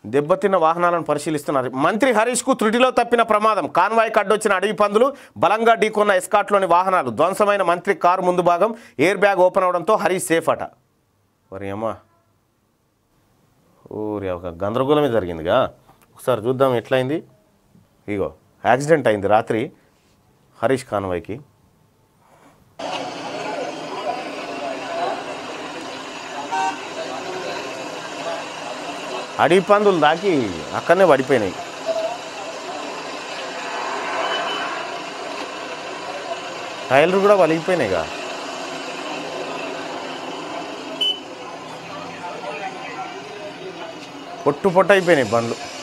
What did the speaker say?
దెబ్బతిన్న వాహనాలను పరిశీలిస్తున్నారు మంత్రి హరీష్కు త్రుటిలో తప్పిన ప్రమాదం కాన్వాయ్కి అడ్డొచ్చిన అడవి పందులు బలంగా ఢీకొన్న ఎస్కాట్లోని వాహనాలు ధ్వంసమైన మంత్రి కారు ముందు భాగం ఎయిర్ బ్యాగ్ ఓపెన్ అవడంతో హరీష్ సేఫ్ అట మరి అమ్మా ఊరి ఒక గందరగోళమే జరిగిందిగా ఒకసారి చూద్దాం ఎట్లయింది ఇగో యాక్సిడెంట్ అయింది రాత్రి హరీష్ కాన్వాయ్కి అడవి పందులు దాకి అక్కడనే పడిపోయినాయి టైర్లు కూడా వలిగిపోయినాయిగా పొట్టు పొట్టు అయిపోయినాయి బండ్లు